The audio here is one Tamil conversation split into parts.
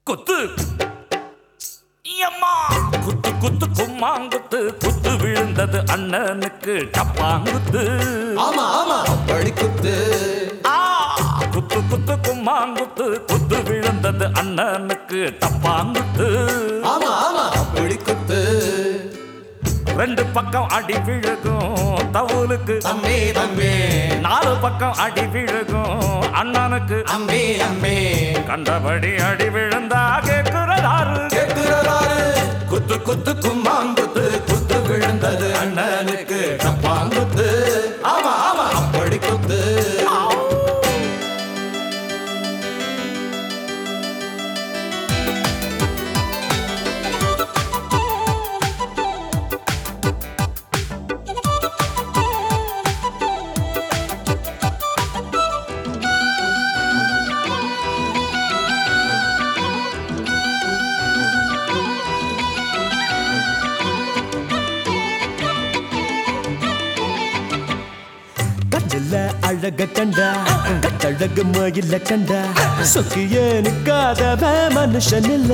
குத்து எம்மா குத்து குத்து கும்மாங்குத்து குத்து விழுந்தது அண்ணனுக்கு டப்பாங்குத்து ஆமா ஆமா அப்படி குத்து ஆ குத்து குத்து கும்மாங்குத்து குத்து விழுந்தது அண்ணனுக்கு டப்பாங்குத்து ஆமா ஆமா அப்படி குத்து ரெண்டு பக்கம் அடி விழுகும் தவுலுக்கு தம்பி தம்பி நாலு பக்கம் அடி விழுகும் அண்ணனுக்கு அம்பி அம்பி கண்டபடி அடி விழுந்தா கேக்குறதாரு கேக்குறாரு குத்து குத்து கும்மாங்குத்து குத்து விழுந்தது அண்ணனுக்கு டப்பாங்குத்து ஆமா ஆமா அப்படி குத்து கண்ணுல அழக கண்டா கட்டழகு மயில கண்டா சொக்கிய நிக்காதவ மனுஷன் இல்ல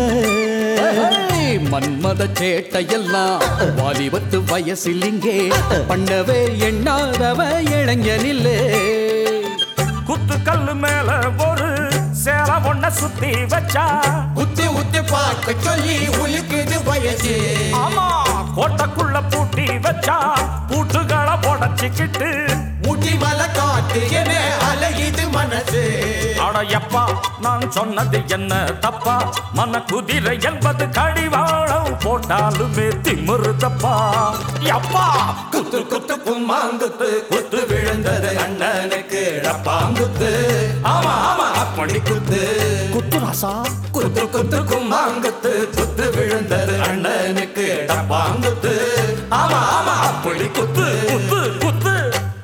மன்மத சேட்டையெல்லாம் வாலிபத்து வயசில் இங்கே பண்ணவே எண்ணாதவ இளைஞனில்லே குத்து கல்லு மேல ஒரு சேல ஒண்ண சுத்தி வச்சா உத்தி உத்தி பார்க்க சொல்லி உலுக்குது வயசு ஆமா கோட்டைக்குள்ள பூட்டி வச்சா பூட்டுகளை உடச்சிக்கிட்டு முட்டி மலை காத்து என அலையுது மனசு அட எப்பா நான் சொன்னது என்ன தப்பா மன குதிரை என்பது கடிவாளம் போட்டாலுமே திமிருதப்பா எப்பா குத்து குத்து கும்மாங்குத்து குத்து விழுந்தது அண்ணனுக்கு டப்பாங்குத்து ஆமா ஆமா அப்படி குத்து குத்து ராசா குத்து குத்து கும்மாங்குத்து குத்து விழுந்தது அண்ணனுக்கு டப்பாங்குத்து ஆமா ஆமா அப்படி குத்து குத்து குத்து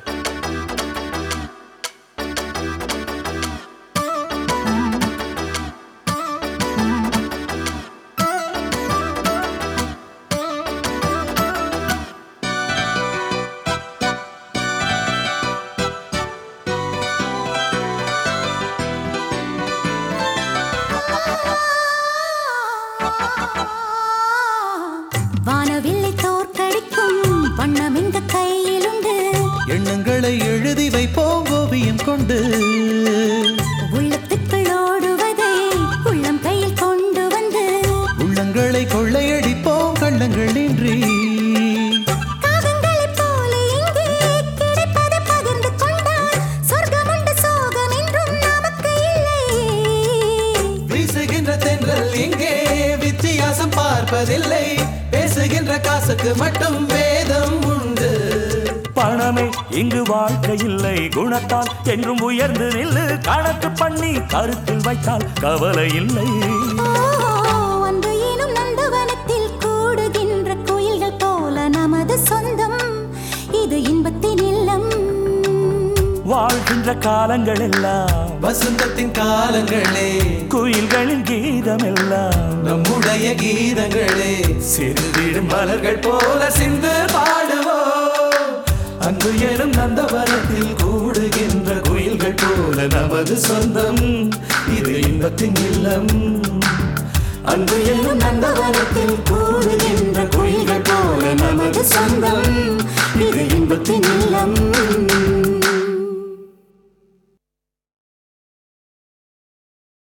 வானவில்லை தோற்கடிக்கும் வண்ணம் இந்த கையிலுண்டு எண்ணங்களை எழுதி வைப்போம் ஓவியம் கொண்டு உள்ளத்துக்குள் ஓடுவதை உள்ளம் கையில் கொண்டு வந்து உள்ளங்களை கொள்ளையடிப்போம் கள்ளங்களின்றி காகங்களைப் போல இங்கே கிடைப்பதை பகிர்ந்து கொண்டால் சொர்க்கம் உண்டு சோகம் என்றும் நமக்கு இல்லை வீசுகின்ற தென்றல் இங்கே வித்தியாசம் பார்ப்பதில்லை பேசுகின்ற காசுக்கு மட்டும் வேதம் உண்டு பணமே இங்கு வாழ்க்கை இல்லை குணத்தால் என்றும் உயர்ந்து நில்லு கணக்கு பண்ணி கருத்தில் வைத்தால் கவலை இல்லை ஓ, அன்பு எனும் நந்தவனத்தில் கூடுகின்ற கோயில்கள் போல நமது சொந்தம் இது இன்பத்தின் இல்லம் வாழ்கின்ற காலங்கள் எல்லாம் வசந்தத்தின் காலங்களே குயில்களின் கீதம் எல்லாம் நம்முடைய கீதங்களே சிறுவிடும் மலர்கள் போல சிந்து பாடுவோம் அன்பு எனும் நந்தவனத்தில் கூடுகின்ற குயில்கள் போல நமது சொந்தம் இது இன்பத்தின் இல்லம் அன்பு எனும் நந்தவனத்தில் கூடுகின்ற குயில்கள் போல நமது சொந்தம் இது இன்பத்தின்